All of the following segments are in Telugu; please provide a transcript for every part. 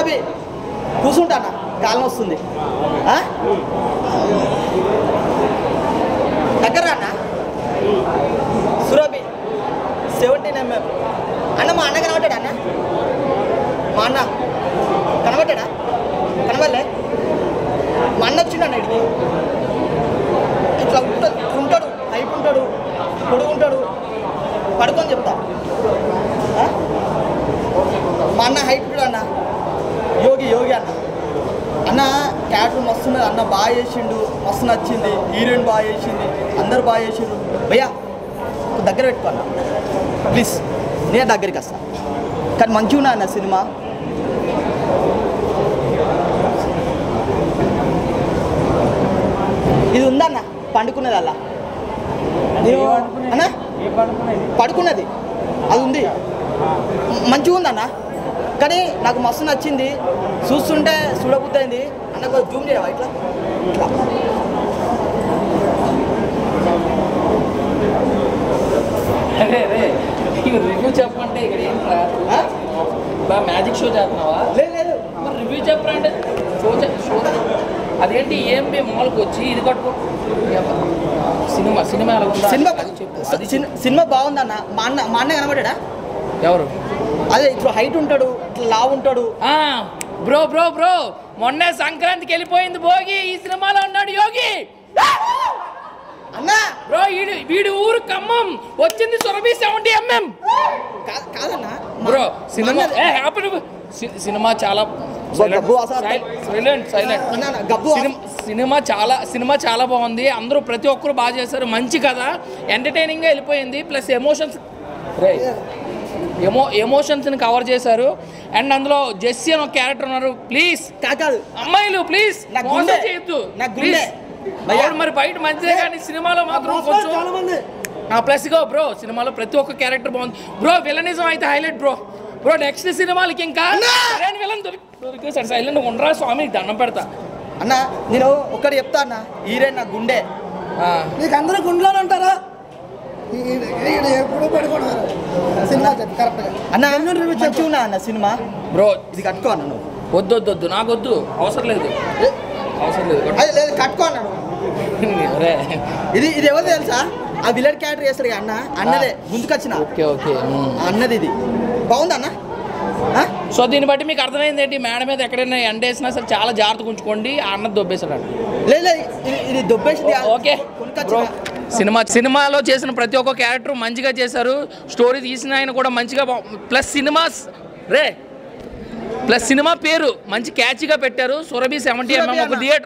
సురభి కూర్చుంటానా కాలం వస్తుంది ఆ? దగ్గర అన్న సురభి సెవెంటీన్ ఎంఎం అన్న మా అన్న కనబడ్డాడా అన్న మా అన్న కనబడ్డాడా కనబడలే మా అన్న వచ్చిండన్న ఇటు ఇట్లా ఉంటాడు ఉంటాడు హైట్ ఉంటాడు పొడుగుంటాడు పడుకొని చెప్తా ఆ? మా అన్న హైట్ కూడా అన్న యోగి యోగి అన్న అన్న క్యారెక్టర్ మస్తు ఉన్నది అన్న బాగా చేసిండు మస్తు నచ్చింది హీరోయిన్ బాగా చేసింది అందరు బాగా చేసిండు భయ్యా ఒక దగ్గర పెట్టుకో అన్న ప్లీజ్ నేను దగ్గరికి వస్తా కానీ మంచిగా ఉన్నా అన్న సినిమా ఇది ఉందన్న పండుకున్నది అలా నేను అన్న పడుకున్నది అది ఉంది మ- మంచిగా ఉందన్న కానీ నాకు మస్తు నచ్చింది చూస్తుంటే చూడబుద్ధి అయింది అన్న కొంచెం జూమ్ చేయవా ఇట్లా ఇట్లా అరే అరే రివ్యూ చెప్పమంటే ఇక్కడ ఏంట్రా ఆ? బా మ్యాజిక్ షో చేస్తున్నావా లేదు లేదు మరి రివ్యూ చెప్పరా అంటే షో చే- షో అదేంటి ఏం బి మాల్కి వచ్చి ఇది కట్టుకో ఏమ్మా? సినిమా సినిమా ఎలా ఉందా సినిమా అది చెప్పు అది సిన్- సినిమా బాగుందన్న మా అన్న మా అన్న కనబడ్డా ఎవరు అదే ఇట్లా హైట్ ఉంటాడు ఇట్లా లావు ఉంటాడు ఆ బ్రో బ్రో బ్రో మొన్న సంక్రాంతికి వెళ్ళిపోయింది భోగి ఈ సినిమాలో ఉన్నాడు యోగి అన్నా బ్రో వీడు వీడి ఊరు ఖమ్మం వచ్చింది సురభి సెవెంటీ ఎంఎం కా- కాదన్నా మా- బ్రో మా సినిమా అన్నది- ఏ హ్యాపీ సి- సినిమా చాలా గబ్బు అసలు- సైలెంట్ సైలెంట్ అన్నా, అన్నా, గబ్బు సినిమా సినిమా చాలా సినిమా చాలా బాగుంది అందరూ ప్రతి ఒక్కరు బాగా చేశారు మంచి కథ ఎంటర్టైనింగ్గా వెళ్ళిపోయింది ప్లస్ ఎమోషన్స్ రే ఎమో ఎమోషన్స్ని కవర్ చేశారు అండ్ అందులో జెస్సీ అని ఒక క్యారెక్టర్ ఉన్నారు ప్లీజ్ కా- కాదు అమ్మాయిలు ప్లీజ్ నా మోసం గుండె. చేయొద్దు నా గుండె. ప్లీజ్ అవును మరి బయట మంచిదే కానీ సినిమాలో మాత్రం కొంచెం ఆ ప్లస్ గో బ్రో సినిమాలో ప్రతి ఒక్క క్యారెక్టర్ బాగుంది బ్రో విలనిజం అయితే హైలైట్ బ్రో బ్రో నెక్స్ట్ సినిమాలకి ఇంకా సరైన విలన్ దొరికి దొరికితే సరే సైలెంట్ ఉండరా స్వామి దండం పెడతా అన్న నేను ఒక్కటి చెప్తా అన్న హీరోయిన్ నా గుండె ఆ, నీకు అందరూ గుండ్లోనే ఉంటారా ఈ- ఈ- ఈడ ఎప్పుడు పడుకున్నారు సినిమా చెప్పు కరెక్ట్గా అన్న మంచిగా ఉన్నా అన్న సినిమా బ్రో ఇది కట్టుకో అన్న నువ్వు వద్దు వద్దు వద్దు నాకు వద్దు అవసరం లేదు అవసరం లేదు అదే లేదు కట్టుకో అన్న నువ్వు. అరే ఇది ఇది ఎవరు తెలుసా ఆ విలన్ క్యారెక్టర్ చేస్తాడు ఇక అన్న అన్నదే గుంతుకొచ్చిన ఓకే ఓకే ఉమ్. ఆ అన్నది ఇది బాగుందా అన్న ఆ? సో దీన్ని బట్టి మీకు అర్థమైంది ఏంటి మేడ మీద ఎక్కడైనా ఎండ వేసినా సరే చాలా జాగ్రత్తగా ఉంచుకోండి ఆ అన్నది దొబ్బేశాడు లేదు లేదు ఇది ఇది దొబ్బేసింది కాదు. ఓకే కొనుక్కొచ్చిన. బ్రో సినిమా సినిమాలో చేసిన ప్రతి ఒక్క క్యారెక్టర్ మంచిగా చేశారు స్టోరీ తీసిన ఆయన కూడా మంచిగా ప్లస్ సినిమాస్ రే ప్లస్ సినిమా పేరు మంచి క్యాచ్గా పెట్టారు సురభి సెవెంటీ ఎంఎం ఒక అన్న. Theatre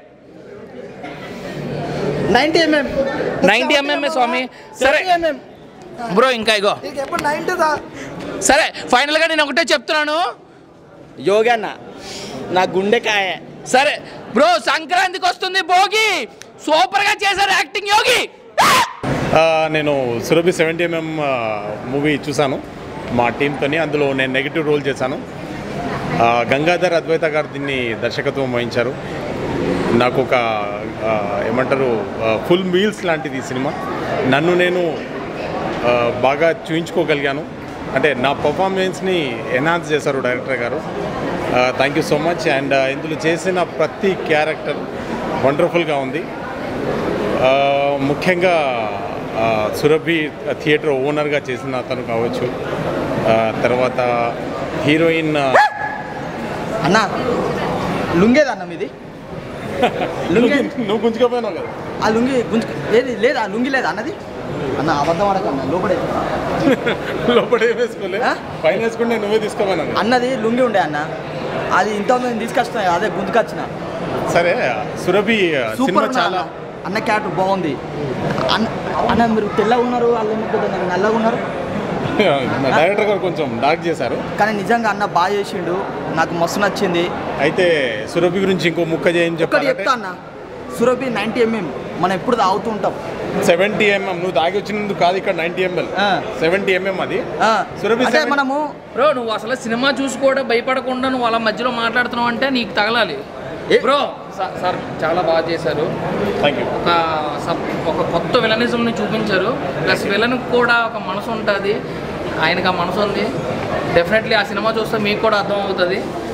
90 mm. నైంటీ ఎంఎం స్వామి సరే 70 mm. బ్రో ఇంకా ఇగో నీకు ఎప్పుడు నైన్టీదా సరే ఫైనల్గా నేను ఒకటే చెప్తున్నాను యోగి అన్న నా గుండెకాయ సరే బ్రో సంక్రాంతికి వస్తుంది భోగి సూపర్గా చేశారు యాక్టింగ్ యోగి ఆ, నేను సురభి సెవెంటీ ఎంఎం మూవీ చూశాను మా టీంతోని అందులో నేను నెగిటివ్ రోల్ చేశాను ఆ, గంగాధర్ అద్వైత గారు దీన్ని దర్శకత్వం వహించారు నాకు ఒక ఆ, ఏమంటారు ఫుల్ మీల్స్ లాంటిది ఈ సినిమా నన్ను నేను ఆ, బాగా చూయించుకోగలిగాను అంటే నా పర్ఫార్మెన్స్ని ఎన్హాన్స్ చేశారు డైరెక్టర్ గారు thank you so much and ఇందులో చేసిన ప్రతి క్యారెక్టర్ వండర్ఫుల్గా ఉంది ఆ, ముఖ్యంగా ఆ, సురభి థియేటర్ ఓనర్గా చేసిన అతను కావచ్చు ఆ, తర్వాత హీరోయిన్ ఆ, అన్న లుంగేదా అన్న మీది లుంగి నువ్వు గుంజుకపోయినావు కదా ఆ లుంగి గుంజు ఏది లేదా ఆ లుంగి లేదా అన్నది అన్న అబద్ధం అడగన్న లోపడే లోపల ఏం వేసుకోలే ఆ? పైన వేసుకుంటే నువ్వే తీసుకోపోయినావు కదా. అన్నది లుంగి ఉండే అన్న అది ఇంత మేము తీసుకొచ్చినా అదే గుంతుకొచ్చిన సరే సురభి ఆ, సూపర్ సినిమా ఉన్నా చాలా అన్న. అన్న క్యారెక్టర్ బాగుంది అన్న అన్న మీరు తెల్లగా ఉన్నారు వాళ్ళు కొద్దిగా నల్లగా ఉన్నారు నా డైరెక్టర్ గారు కొంచెం డార్క్ చేశారు కానీ నిజంగా అన్న బాగా చేసిండు నాకు మస్తు నచ్చింది అయితే సురభి గురించి ఇంకో ముక్క చేయని ఒక్కటి చెప్తా చెప్పాలంటే అన్న సురభి నైంటీ ఎంఎం మనం ఎప్పుడు తాగుతూ ఉంటాం సెవెంటీ ఎంఎం నువ్వు దాగి వచ్చినందుకు కాదు ఇక్కడ నైన్టీ ఎంఎల్ ఆ. సెవెంటీ ఎంఎం అది ఆ, సురభి అంటే seven- మనము బ్రో నువ్వు అసలు సినిమా చూసి కూడా భయపడకుండా నువ్వు వాళ్ళ మధ్యలో మాట్లాడుతున్నావు అంటే నీకు తగలాలి ఏ- బ్రో స- సార్ చాలా బాగా చేశారు థ్యాంక్ యూ ఒక సబ్ ఒక కొత్త విలనిజంని చూపించారు ప్లస్ విలన్కి కూడా ఒక మనసు ఉంటుంది ఆయనకి ఆ మనసు ఉంది డెఫినెట్లీ ఆ సినిమా చూస్తే మీకు కూడా అర్థం అవుతుంది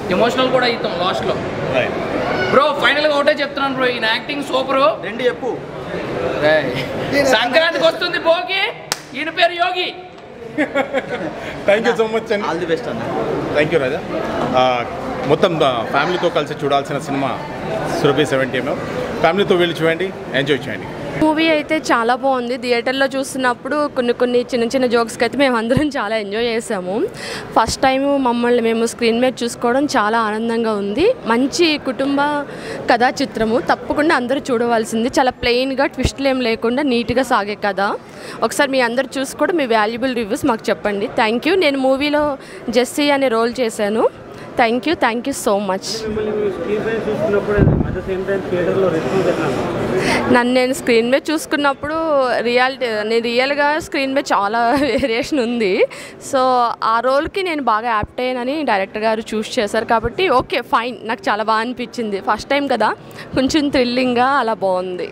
ఎమోషనల్ కూడా అవుతాం లాస్ట్లో బ్రో ఫైనల్గా ఒకటే చెప్తున్నాను బ్రో ఈయన యాక్టింగ్ సూపర్ రెండు చెప్పు సంక్రాంతికి వస్తుంది భోగి ఈయన పేరు Yogi thank you so much అండి ఆల్ ది బెస్ట్ అన్న థ్యాంక్ యూ రాజా ఆ, మొత్తం ఆ, ఫ్యామిలీతో కలిసి చూడాల్సిన సినిమా సురభి సెవెంటీ ఎంఎం ఫ్యామిలీతో వెళ్ళి చూడండి ఎంజాయ్ చేయండి మూవీ అయితే చాలా బాగుంది థియేటర్లో చూస్తున్నప్పుడు కొన్ని కొన్ని చిన్న చిన్న జోక్స్కి అయితే మేము అందరం చాలా ఎంజాయ్ చేసాము ఫస్ట్ టైం మమ్మల్ని మేము స్క్రీన్ మీద చూసుకోవడం చాలా ఆనందంగా ఉంది మంచి కుటుంబ కథా చిత్రము తప్పకుండా అందరూ చూడవలసింది చాలా ప్లెయిన్గా ట్విస్ట్లు ఏం లేకుండా నీట్గా సాగే కథ ఒకసారి మీ అందరు చూసి కూడా మీ వాల్యుబుల్ రివ్యూస్ మాకు చెప్పండి థ్యాంక్ యూ నేను మూవీలో జెస్సీ అనే రోల్ చేశాను thank you thank you so much నన్ను నేను స్క్రీన్ మీద చూసుకున్నప్పుడు రియాలిటీ నేను రియల్గా స్క్రీన్ మీద చాలా వేరియేషన్ ఉంది సో ఆ రోల్కి నేను బాగా యాప్ట్ అయ్యానని డైరెక్టర్ గారు చూస్ చేశారు కాబట్టి ఓకే ఫైన్ నాకు చాలా బాగా అనిపించింది ఫస్ట్ టైం కదా కొంచెం థ్రిల్లింగ్గా అలా బాగుంది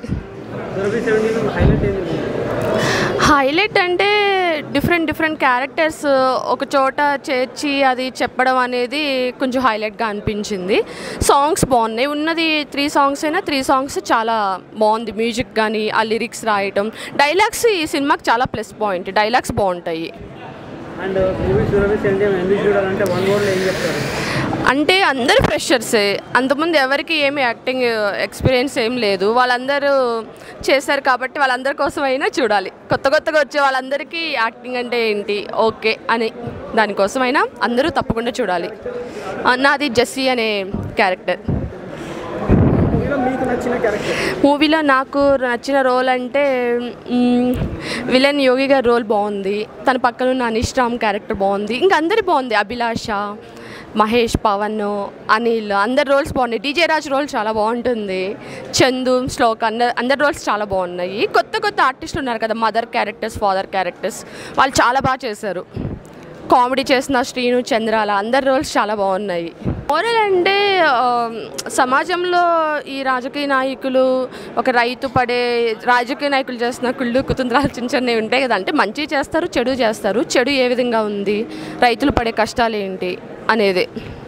హైలైట్ అంటే డిఫరెంట్ డిఫరెంట్ క్యారెక్టర్స్ ఒక చోట చేర్చి అది చెప్పడం అనేది కొంచెం హైలైట్గా అనిపించింది సాంగ్స్ బాగున్నాయి ఉన్నది త్రీ సాంగ్స్ అయినా త్రీ సాంగ్స్ చాలా బాగుంది మ్యూజిక్ కానీ ఆ లిరిక్స్ రాయటం డైలాగ్స్ ఈ సినిమాకి చాలా ప్లస్ పాయింట్ డైలాగ్స్ బాగుంటాయి అండ్ మూవీ సురభి సెంటియం ఎందుకు చూడాలంటే వన్ వర్డ్లో ఏం చెప్తారు అంటే అందరు ఫ్రెషర్సే అంతకుముందు ఎవరికి ఏమి యాక్టింగ్ ఎక్స్పీరియన్స్ ఏం లేదు వాళ్ళందరూ చేశారు కాబట్టి వాళ్ళందరి కోసం అయినా చూడాలి కొత్త కొత్తగా వచ్చే వాళ్ళందరికీ యాక్టింగ్ అంటే ఏంటి ఓకే అని దానికోసమైనా అందరూ తప్పకుండా చూడాలి ఆ, నాది జెస్సీ అనే క్యారెక్టర్ మూవీలో మీకు నచ్చిన క్యారెక్టర్ మూవీలో నాకు నచ్చిన రోల్ అంటే మ్, విలన్ యోగి గారి రోల్ బాగుంది తన పక్కన ఉన్న అనిష్ రామ్ క్యారెక్టర్ బాగుంది ఇంకా అందరి బాగుంది అభిలాష మహేష్ పవన్ అనిల్ అందరి రోల్స్ బాగున్నాయి డీజే రాజ్ రోల్ చాలా బాగుంటుంది చందు శ్లోక్ అందరు అందరి రోల్స్ చాలా బాగున్నాయి కొత్త కొత్త ఆర్టిస్టులు ఉన్నారు కదా మదర్ క్యారెక్టర్స్ ఫాదర్ క్యారెక్టర్స్ వాళ్ళు చాలా బాగా చేశారు కామెడీ చేసిన శ్రీను చంద్రాల అందరి రోల్స్ చాలా బాగున్నాయి మోరల్ అంటే ఆ, సమాజంలో ఈ రాజకీయ నాయకులు ఒక రైతు పడే రాజకీయ నాయకులు చేస్తున్న కుళ్ళు కుతుంద్రాలు చిన్న చిన్నవి ఉంటాయి కదా అంటే మంచి చేస్తారు చెడు చేస్తారు చెడు ఏ విధంగా ఉంది రైతులు పడే కష్టాలు ఏంటి అనేది